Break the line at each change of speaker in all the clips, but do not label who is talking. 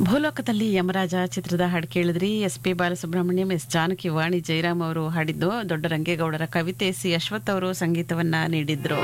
ಭೂಲೋಕದಲ್ಲಿ ಯಮರಾಜ ಚಿತ್ರದ ಹಾಡು ಕೇಳಿದ್ರಿ S P Balasubrahmanyam S Janaki Vani Jayaram ಅವರು ಹಾಡಿದ್ದು ದೊಡ್ಡ ರಂಗೇಗೌಡರ ಕವಿತೆ ಸಿ ಅಶ್ವಥ್ ಅವರು ಸಂಗೀತವನ್ನ ನೀಡಿದ್ರು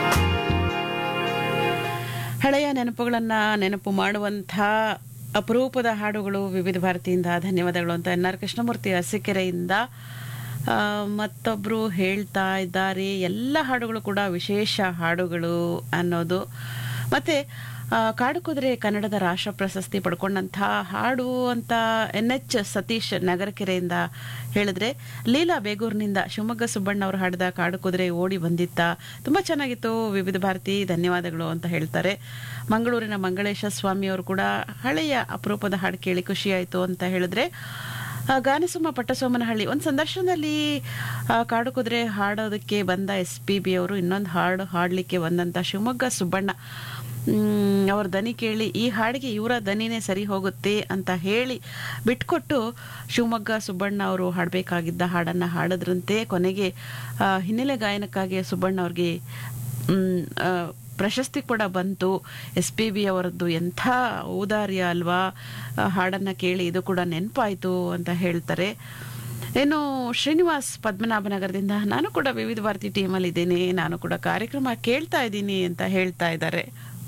ಹಳೆಯ ನೆನಪುಗಳನ್ನ ನೆನಪು ಮಾಡುವಂಥ ಅಪರೂಪದ ಹಾಡುಗಳು ವಿವಿಧ ಭಾರತಿಯಿಂದ ಧನ್ಯವಾದಗಳು ಅಂತ ಎನ್ ಆರ್ ಕೃಷ್ಣಮೂರ್ತಿ ಅರಸೀಕೆರೆಯಿಂದ ಆ, ಮತ್ತೊಬ್ರು ಹೇಳ್ತಾ ಇದ್ದಾರೆ ಎಲ್ಲ ಹಾಡುಗಳು ಕೂಡ ವಿಶೇಷ ಹಾಡುಗಳು ಅನ್ನೋದು ಮತ್ತೆ ಆ, ಕಾಡು ಕುದುರೆ ಕನ್ನಡದ ರಾಷ್ಟ್ರ ಪ್ರಶಸ್ತಿ ಪಡ್ಕೊಂಡಂಥ ಹಾಡು ಅಂತ ಎನ್ ಎಚ್ ಸತೀಶ್ ನಗರಕೆರೆಯಿಂದ ಹೇಳಿದ್ರೆ ಲೀಲಾ ಬೇಗೂರಿನಿಂದ ಶಿವಮೊಗ್ಗ ಸುಬ್ಬಣ್ಣ ಅವರು ಹಾಡಿದ ಕಾಡು ಕುದುರೆ ಓಡಿ ಬಂದಿತ್ತ ತುಂಬಾ ಚೆನ್ನಾಗಿತ್ತು ವಿವಿಧ ಭಾರತಿ ಧನ್ಯವಾದಗಳು ಅಂತ ಹೇಳ್ತಾರೆ ಮಂಗಳೂರಿನ ಮಂಗಳೇಶ ಸ್ವಾಮಿ ಅವರು ಕೂಡ ಹಳೆಯ ಅಪರೂಪದ ಹಾಡು ಕೇಳಿ ಖುಷಿಯಾಯಿತು ಅಂತ ಹೇಳಿದ್ರೆ ಆ, ಗಾನಸುಮ್ಮ ಪಟ್ಟಸೋಮನಹಳ್ಳಿ ಒಂದು ಸಂದರ್ಶನದಲ್ಲಿ ಆ, ಕಾಡು ಕುದುರೆ ಹಾಡೋದಕ್ಕೆ ಬಂದ ಎಸ್ ಪಿ ಬಿ ಅವರು ಇನ್ನೊಂದು ಹಾಡು ಹಾಡಲಿಕ್ಕೆ ಬಂದಂಥ ಶಿವಮೊಗ್ಗ ಸುಬ್ಬಣ್ಣ ಮ್, ಅವ್ರ ದನಿ ಕೇಳಿ ಈ ಹಾಡಿಗೆ ಇವರ ದನಿನೇ ಸರಿ ಹೋಗುತ್ತೆ ಅಂತ ಹೇಳಿ ಬಿಟ್ಕೊಟ್ಟು ಶಿವಮೊಗ್ಗ ಸುಬ್ಬಣ್ಣ ಅವರು ಹಾಡಬೇಕಾಗಿದ್ದ ಹಾಡನ್ನು ಹಾಡಿದ್ರಂತೆ ಕೊನೆಗೆ ಆ, ಹಿನ್ನೆಲೆ ಗಾಯನಕ್ಕಾಗಿ ಸುಬ್ಬಣ್ಣ ಅವ್ರಿಗೆ ಮ್, ಆ, ಪ್ರಶಸ್ತಿ ಕೂಡ ಬಂತು ಎಸ್ ಪಿ ಬಿ ಅವರದ್ದು ಎಂಥ ಔದಾರ್ಯ ಅಲ್ವಾ ಆ, ಹಾಡನ್ನ ಕೇಳಿ ಇದು ಕೂಡ ನೆನಪಾಯಿತು ಅಂತ ಹೇಳ್ತಾರೆ ಇನ್ನು ಶ್ರೀನಿವಾಸ್ ಪದ್ಮನಾಭನಗರದಿಂದ ನಾನು ಕೂಡ ವಿವಿಧ ಭಾರತಿ ಟೀಮಲ್ಲಿ ಇದ್ದೇನೆ ನಾನು ಕೂಡ ಕಾರ್ಯಕ್ರಮ ಕೇಳ್ತಾ ಇದ್ದೀನಿ ಅಂತ ಹೇಳ್ತಾ ಇದ್ದಾರೆ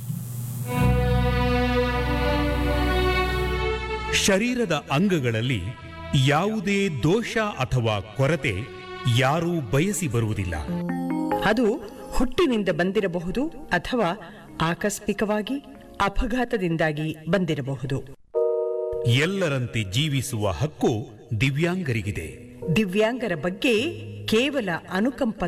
ಶರೀರದ ಅಂಗಗಳಲ್ಲಿ ಯಾವುದೇ ದೋಷ ಅಥವಾ ಕೊರತೆ ಯಾರೂ ಬಯಸಿ ಬರುವುದಿಲ್ಲ
ಅದು ಹುಟ್ಟಿನಿಂದ ಬಂದಿರಬಹುದು ಅಥವಾ ಆಕಸ್ಮಿಕವಾಗಿ ಅಪಘಾತದಿಂದಾಗಿ ಬಂದಿರಬಹುದು
ಎಲ್ಲರಂತೆ ಜೀವಿಸುವ ಹಕ್ಕು ದಿವ್ಯಾಂಗರಿಗಿದೆ
ದಿವ್ಯಾಂಗರ ಬಗ್ಗೆ ಕೇವಲ ಅನುಕಂಪ